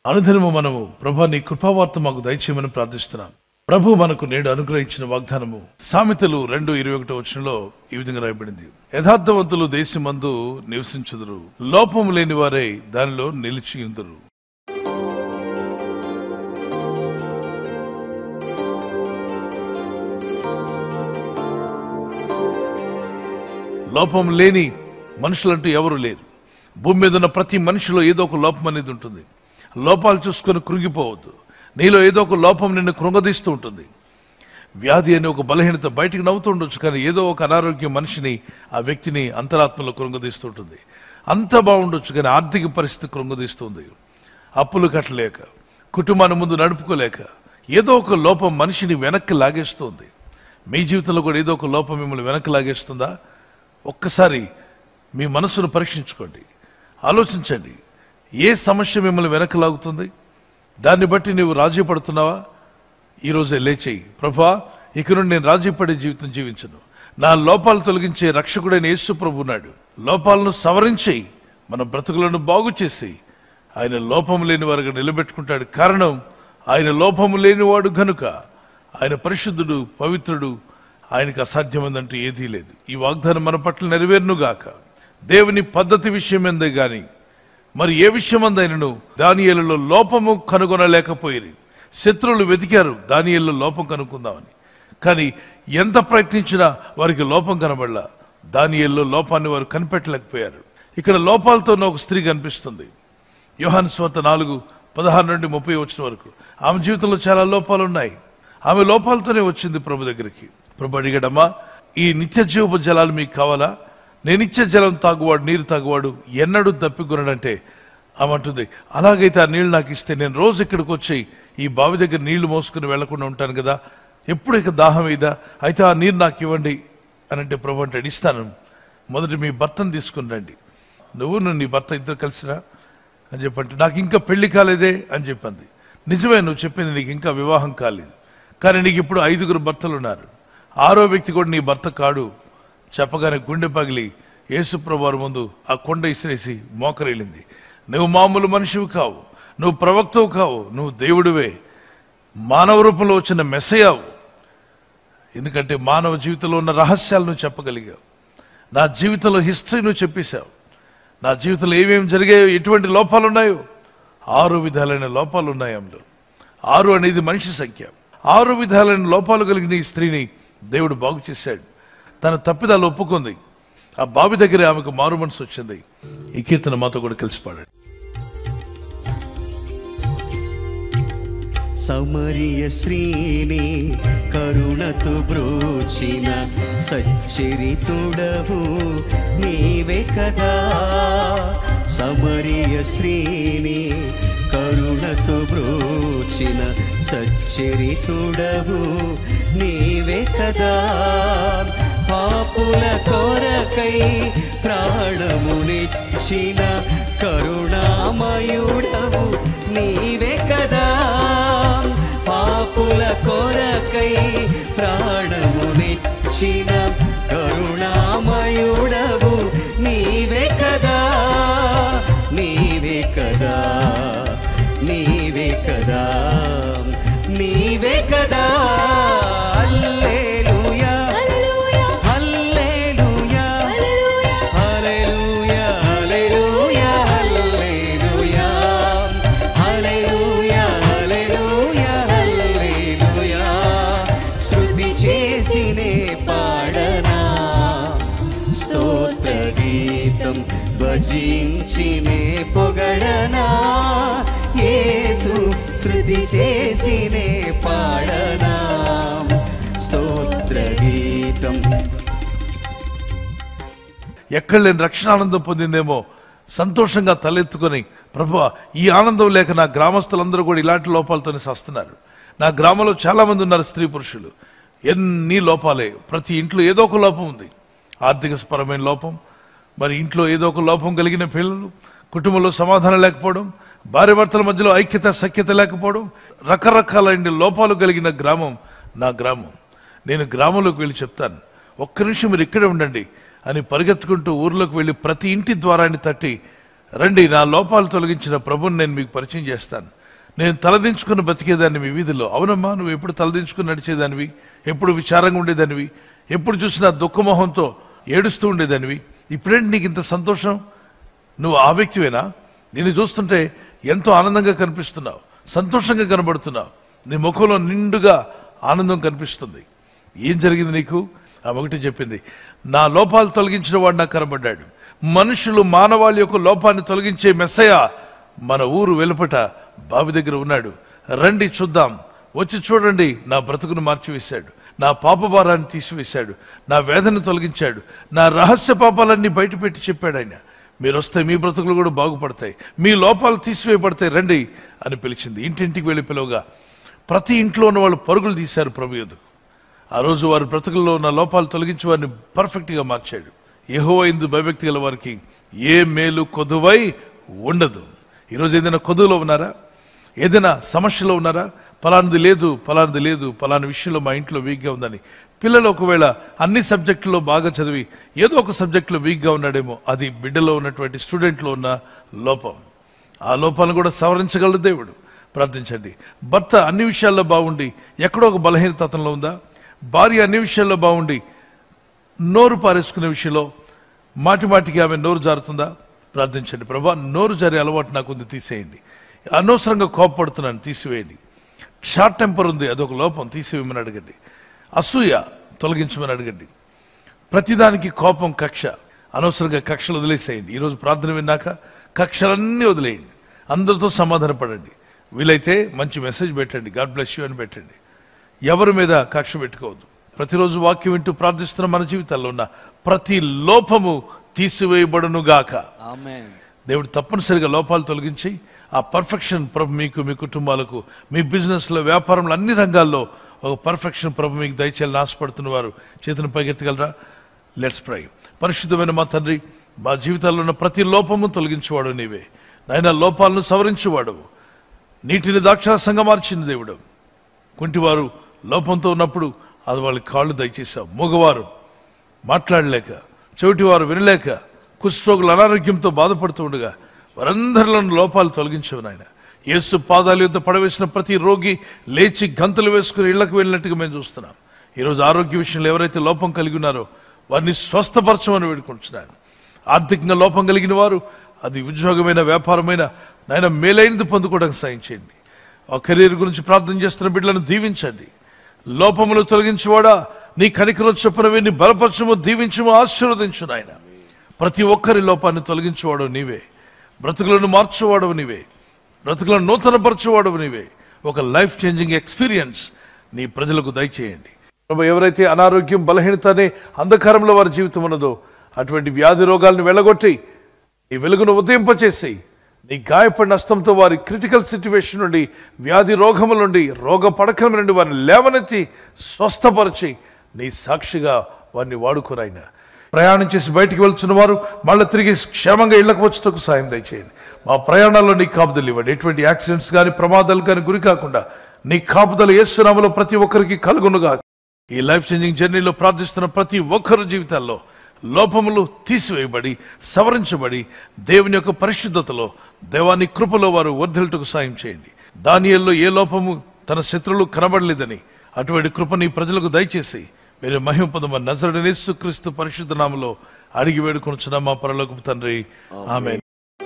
అనుదినము మనము ప్రభా నీ కృపావార్త మాకు దయచేయమని ప్రార్థిస్తున్నాం ప్రభు మనకు నేడు అనుగ్రహించిన వాగ్దానము సామెతలు రెండు ఇరవై ఒకటో వచనంలో ఈ విధంగా రాయబడింది యథార్థవంతులు దేశమందు నివసించుదురు లోపము లేని వారై దానిలో నిలిచి ఉందరు లోపం లేని మనుషులంటూ ఎవరు లేరు భూమి మీద ఉన్న ప్రతి మనిషిలో ఏదో ఒక లోపం అనేది ఉంటుంది లోపాలు చూసుకొని కృంగిపోవద్దు నీలో ఏదో ఒక లోపం నిన్ను కృంగదీస్తూ ఉంటుంది వ్యాధి అనే ఒక బలహీనత బయటికి నవ్వుతూ ఉండొచ్చు కానీ ఏదో ఒక అనారోగ్యం మనిషిని ఆ వ్యక్తిని అంతరాత్మలో కృంగదీస్తూ ఉంటుంది అంత బాగుండొచ్చు కానీ ఆర్థిక పరిస్థితి కృంగదీస్తుంది అప్పులు కట్టలేక కుటుంబాన్ని ముందు నడుపుకోలేక ఏదో ఒక లోపం మనిషిని వెనక్కి లాగేస్తుంది మీ జీవితంలో కూడా ఏదో ఒక లోపం మిమ్మల్ని వెనక్కి లాగేస్తుందా ఒక్కసారి మీ మనసును పరీక్షించుకోండి ఆలోచించండి ఏ సమస్య మిమ్మల్ని వెనక్కి లాగుతుంది దాన్ని బట్టి నువ్వు రాజీ పడుతున్నావా ఈరోజే లేచేయి ప్రభా ఇక నుండి నేను రాజీ పడే జీవితం జీవించను నా లోపాలు తొలగించే రక్షకుడైన యేసు ప్రభు ఉన్నాడు లోపాలను సవరించి మన బ్రతుకులను బాగు చేసి ఆయన లోపము లేని వారుగా నిలబెట్టుకుంటాడు కారణం ఆయన లోపము లేనివాడు గనుక ఆయన పరిశుద్ధుడు పవిత్రుడు ఆయనకు అసాధ్యమైందంటూ ఏదీ లేదు ఈ వాగ్దానం మన పట్ల నెరవేరునుగాక దేవుని పద్ధతి విషయమైందే గాని మరి ఏ విషయమందైనను దానియేలులో లోపము కనుగొనలేకపోయి శత్రువులు వెతికారు దానియేలులో లోపం కనుక్కుందామని కానీ ఎంత ప్రయత్నించినా వారికి లోపం కనబడలా దానియేలులో లోపాన్ని వారు కనిపెట్టలేకపోయారు ఇక్కడ లోపాలతో ఉన్న ఒక స్త్రీ కనిపిస్తుంది యోహాన్ స్వాత నాలుగు పదహారు నుండి ముప్పై వచ్చిన వరకు ఆమె జీవితంలో చాలా లోపాలు ఉన్నాయి ఆమె లోపాలతోనే వచ్చింది ప్రభు దగ్గరికి ప్రభు అడిగాడమ్మా ఈ నిత్య జీవపు జలాలు మీకు కావాలా నేను ఇచ్చే జలం తాగువాడు నీరు తాగువాడు ఎన్నడూ తప్పికొనడంటే ఆమె అంటుంది అలాగైతే ఆ నీళ్ళు నాకు ఇస్తే నేను రోజు ఇక్కడికి వచ్చి ఈ బావి దగ్గర నీళ్లు మోసుకుని వెళ్లకుండా ఉంటాను కదా ఎప్పుడు ఇక దాహం ఇదా అయితే ఆ నీరు నాకు ఇవ్వండి అని అంటే ప్రభు అంటే ఇస్తాను మొదటి మీ భర్తను తీసుకుని రండి నువ్వు నువ్వు నీ భర్త ఇద్దరు కలిసిరా అని చెప్పంటే నాకు ఇంకా పెళ్లి కాలేదే అని చెప్పింది నిజమే నువ్వు చెప్పింది నీకు ఇంకా వివాహం కాలేదు కానీ నీకు ఇప్పుడు ఐదుగురు భర్తలు ఉన్నారు ఆరో వ్యక్తి కూడా నీ భర్త కాడు చెప్పగానే గుండె పగిలి యేసుప్రభు వారి ముందు ఆ కొండ ఇసిరేసి మోకరిల్లింది నువ్వు మామూలు మనిషివి కావు నువ్వు ప్రవక్తవు కావు నువ్వు దేవుడివే మానవ రూపంలో వచ్చిన మెస్సయావు ఎందుకంటే మానవ జీవితంలో ఉన్న రహస్యాలను చెప్పగలిగావు నా జీవితంలో హిస్టరీ నువ్వు చెప్పేశావు నా జీవితంలో ఏమేమి జరిగాయో ఎటువంటి లోపాలు ఉన్నాయో ఆరు విధాలైన లోపాలు ఉన్నాయి అందులో ఆరు అనేది మనిషి సంఖ్య ఆరు విధాలైన లోపాలు కలిగిన ఈ స్త్రీని దేవుడు బాగు చేశాడు తన తప్పిదాలు ఒప్పుకుంది ఆ బావి దగ్గర ఆమెకు మారు మనసు వచ్చింది ఈ కీర్తన మాతో కూడా కలిసి పాడాడు సమరియ శ్రీని కరుణతు బ్రోచిన సచ్చరితుడవు నీవే కదా సమరియ శ్రీని కరుణతు బ్రోచిన సచ్చరితుడవు నీవే కదా పాపుల కొరకై ప్రాణమునిచ్చిన కరుణామయుడవు నీవే కదా పాపుల కొరకై ప్రాణమునిచ్చిన కరుణామయుడవు నీవే కదా నీవే కదా నీవే కదా నీవే కదా హల్లెలూయా హల్లెలూయా హల్లెలూయా హల్లెలూయా హల్లెలూయా హల్లెలూయా హల్లెలూయా హల్లెలూయా శృతి చేసినే పాడనా స్తోత్ర గీతం భజించినే పొగడనా యేసు శృతి చేసినే పాడనా స్తోత్ర గీతం ఎక్కడ లేని రక్షణ ఆనందం పొందిందేమో సంతోషంగా తలెత్తుకొని ప్రభు ఈ ఆనందం లేక నా గ్రామస్తులందరూ కూడా ఇలాంటి లోపాలతోనే సస్తున్నారు నా గ్రామంలో చాలా మంది ఉన్నారు స్త్రీ పురుషులు ఎన్ని లోపాలే ప్రతి ఇంట్లో ఏదో ఒక లోపం ఉంది ఆర్థిక పరమైన లోపం మరి ఇంట్లో ఏదో ఒక లోపం కలిగిన పిల్లలు కుటుంబంలో సమాధానం లేకపోవడం భార్య భర్తల మధ్యలో ఐక్యత సఖ్యత లేకపోవడం రకరకాలైన లోపాలు కలిగిన గ్రామం నా గ్రామం నేను గ్రామంలోకి వెళ్ళి చెప్తాను ఒక్క నిమిషం మీరు ఇక్కడే ఉండండి అని పరిగెత్తుకుంటూ ఊర్లోకి వెళ్ళి ప్రతి ఇంటి ద్వారాన్ని తట్టి రండి నా లోపాలు తొలగించిన ప్రభుని నేను మీకు పరిచయం చేస్తాను నేను తలదించుకుని బతికేదాన్ని మీ వీధిలో అవునమ్మా నువ్వు ఎప్పుడు తలదించుకుని నడిచేదానివి ఎప్పుడు విచారంగా ఉండేదానివి ఎప్పుడు చూసినా దుఃఖమోహంతో ఏడుస్తూ ఉండేదానివి ఇప్పుడేంటి నీకు ఇంత సంతోషం నువ్వు ఆ వ్యక్తివేనా నిన్ను చూస్తుంటే ఎంతో ఆనందంగా కనిపిస్తున్నావు సంతోషంగా కనబడుతున్నావు నీ ముఖంలో నిండుగా ఆనందం కనిపిస్తుంది ఏం జరిగింది నీకు ఆ ఒకటి చెప్పింది నా లోపాలు తొలగించిన వాడు నాకు కనబడ్డాడు మనుషులు మానవాళి యొక్క లోపాన్ని తొలగించే మెస్సయ మన ఊరు వెలుపట బావి దగ్గర ఉన్నాడు రండి చూద్దాం వచ్చి చూడండి నా బ్రతుకును మార్చివేశాడు నా పాప భారాన్ని తీసివేశాడు నా వేదన తొలగించాడు నా రహస్య పాపాలన్నీ బయటపెట్టి చెప్పాడు ఆయన మీరు వస్తే మీ బ్రతుకులు కూడా బాగుపడతాయి మీ లోపాలు తీసివేయబడతాయి రండి అని పిలిచింది ఇంటింటికి వెళ్ళి పిలువగా ప్రతి ఇంట్లో ఉన్న వాళ్ళు పరుగులు తీశారు ప్రభు ఎదుగు ఆ రోజు వారి బ్రతుకుల్లో ఉన్న లోపాలు తొలగించి వారిని పర్ఫెక్ట్గా మార్చాడు ఏహో ఇందు భయభక్తి గల వారికి ఏ మేలు కొదువై ఉండదు ఈరోజు ఏదైనా కొదువులో ఉన్నారా ఏదైనా సమస్యలో ఉన్నారా ఫలానిది లేదు ఫలానిది లేదు ఫలాని విషయంలో మా ఇంట్లో వీక్గా ఉందని పిల్లలు ఒకవేళ అన్ని సబ్జెక్టుల్లో బాగా చదివి ఏదో ఒక సబ్జెక్టులో వీక్గా ఉన్నాడేమో అది బిడ్డలో ఉన్నటువంటి స్టూడెంట్లో ఉన్న లోపం ఆ లోపాలను కూడా సవరించగలడు దేవుడు ప్రార్థించండి భర్త అన్ని విషయాల్లో బాగుండి ఎక్కడో ఒక బలహీనతలో ఉందా భార్య అన్ని విషయాల్లో బాగుండి నోరు పారేసుకునే విషయంలో మాటి మాటికి ఆమె నోరు జారుతుందా ప్రార్థించండి ప్రభా నోరు జారే అలవాటు నాకు ఉంది తీసేయండి అనవసరంగా కోపపడుతున్నాను తీసివేయండి షార్ట్ టెంపర్ ఉంది అదొక లోపం తీసివేయమని అడగండి అసూయ తొలగించమని అడగండి ప్రతిదానికి కోపం కక్ష అనవసరంగా కక్షలు వదిలేసేయండి ఈరోజు ప్రార్థన విన్నాక కక్షలన్నీ వదిలేయండి అందరితో సమాధాన పడండి వీలైతే మంచి మెసేజ్ పెట్టండి గాడ్ బ్లెస్ యూ అని పెట్టండి ఎవరి మీద కక్ష పెట్టుకోవద్దు ప్రతిరోజు వాక్యం వింటూ ప్రార్థిస్తున్న మన జీవితాల్లో ఉన్న ప్రతి లోపము తీసివేయబడును గాక ఆమేన్ దేవుడు తప్పనిసరిగా లోపాలు తొలగించి ఆ పర్ఫెక్షన్ ప్రభు మీకు మీ కుటుంబాలకు మీ బిజినెస్లో వ్యాపారంలో అన్ని రంగాల్లో ఒక పర్ఫెక్షన్ ప్రభు మీకు దయచేయాలని ఆశపడుతున్న వారు చేతిని పైకెత్తగలరా లెట్స్ ప్రై పరిశుద్ధమైన మా తండ్రి మా జీవితాల్లో ఉన్న ప్రతి లోపము తొలగించేవాడు నీవే నాయన లోపాలను సవరించేవాడు నీటిని ద్రాక్షారసంగా మార్చింది దేవుడు కుంటివారు లోపంతో ఉన్నప్పుడు అది వాళ్ళ కాళ్ళు దయచేశావు మూగవారు మాట్లాడలేక చెవిటివారు వినలేక కుష్ఠరోగులు అనారోగ్యంతో బాధపడుతూ ఉండగా వారందరిలో లోపాలు తొలగించవు నాయన యేసు పాదాల యుద్ధ పడవేసిన ప్రతి రోగి లేచి గంతులు వేసుకుని ఇళ్లకు వెళ్ళినట్టుగా మేము చూస్తున్నాం ఈరోజు ఆరోగ్య విషయంలో ఎవరైతే లోపం కలిగి ఉన్నారో వారిని స్వస్థపరచమని వేడుకుంటున్నాను ఆర్థికంగా లోపం కలిగిన వారు అది ఉద్యోగమైన వ్యాపారమైన నాయన మేలైనది పొందుకోవడానికి సాయం చేయండి ఆ కెరీర్ గురించి ప్రార్థన చేస్తున్న బిడ్డలను దీవించండి లోపములు తొలగించువాడా నీ కనికరం చొప్పున వీరిని బలపరచము దీవించము ఆశీర్వదించు నాయన ప్రతి ఒక్కరి లోపాన్ని తొలగించేవాడు నీవే బ్రతుకులను మార్చేవాడవు నీవే బ్రతుకులను నూతనపరచేవాడవు నీవే ఒక లైఫ్ చేంజింగ్ ఎక్స్పీరియన్స్ నీ ప్రజలకు దయచేయండి ప్రభు ఎవరైతే అనారోగ్యం బలహీనత అనే అంధకారంలో వారి జీవితం ఉన్నదో అటువంటి వ్యాధి రోగాలను వెళ్ళగొట్టి నీ వెలుగును ఉదయింపచేసి నీ గాయపడిన హస్తంతో వారి క్రిటికల్ సిచ్యువేషన్ నుండి వ్యాధి రోగముల నుండి రోగ పడకల నుండి వారిని లేవనెత్తి స్వస్థపరిచి నీ సాక్షిగా వారిని వాడుకోరాయన ప్రయాణం చేసి బయటికి వెళ్తున్న వారు మళ్ళీ తిరిగి క్షేమంగా ఇళ్లకు వచ్చేటకు సాయం దయచేయండి మా ప్రయాణాల్లో నీ కాపుదలు ఇవ్వండి ఎటువంటి యాక్సిడెంట్స్ కానీ ప్రమాదాలు కానీ గురి కాకుండా నీ కాపుదలు ఏసునామలో ప్రతి ఒక్కరికి కలుగునుగా ఈ లైఫ్ చేంజింగ్ జర్నీలో ప్రార్థిస్తున్న ప్రతి ఒక్కరి జీవితాల్లో లోపములు తీసివేయబడి సవరించబడి దేవుని యొక్క పరిశుద్ధతలో దేవాని కృపలో వారు వర్ధిల్టకు సాయం చేయండి దానియల్లో ఏ లోపము తన శత్రువులు కనబడలేదని అటువంటి కృప నీ ప్రజలకు దయచేసి మీరు మహిమ పొందమని నజరడనేసు క్రీస్తు పరిశుద్ధ నామలో అడిగి వేడుకొనుచున్న మా పరలోకపు తండ్రి ఆమె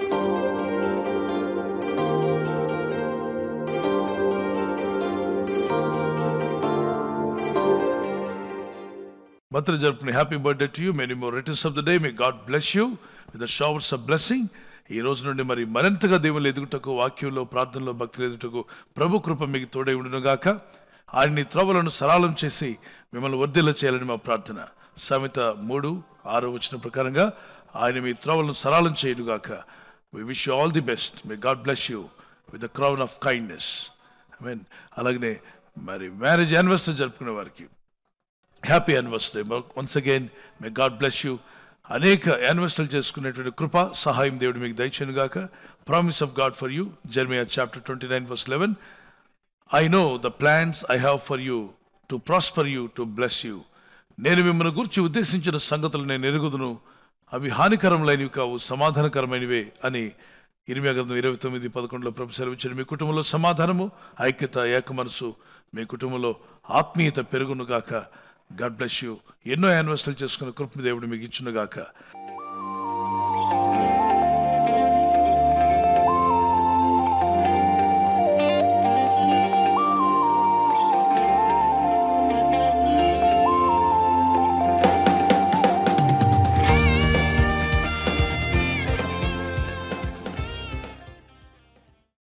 బర్త్డే జరుపుకుని happy birthday to you many more returns of the day may God bless you with the showers of blessing ఈ రోజు నుండి మరి మరింతగా దేవుని ఎదుగుటకు వాక్యంలో ప్రార్థనలో భక్తులు ఎదుగుటకు ప్రభు కృప మీకు తోడై ఉండును గాక ఆయన్ని త్రోవలను సరళం చేసి మిమ్మల్ని వర్ధిల్ల చేయాలని మా ప్రార్థన సామెత మూడు ఆరు వచ్చిన ప్రకారంగా ఆయన మీ త్రోవలను సరళం చేయడుగాక we wish you all the best may God bless you with the crown of kindness I mean అలాగనే మరి మ్యారేజ్ యానివర్సరీ జరుపుకునే వారికి happy anniversary once again may God bless you అనేక యానివర్సరీలు చేసుకునేటువంటి కృప సహాయం దేవుడు మీకు దయచేను గాక promise of God for you Jeremiah chapter twenty nine verse eleven I know the plans I have for you to prosper you to bless you నేను మిమ్మల్ని గురించి ఉద్దేశించిన సంగతులు నేను ఎరుగుదును అవి హానికరములైనవి కావు సమాధానకరమైనవే అని ఇరిమియా గ్రంథం ఇరవై తొమ్మిది పదకొండులో ప్రొఫెసర్ ఇచ్చారు మీ కుటుంబంలో సమాధానము ఐక్యత ఏక మనసు మీ కుటుంబంలో ఆత్మీయత పెరుగును గాక గాడ్ బ్లెస్ యూ ఎన్నో యానివర్సరీలు చేసుకున్న కృప దేవుడు మీకు ఇచ్చును గాక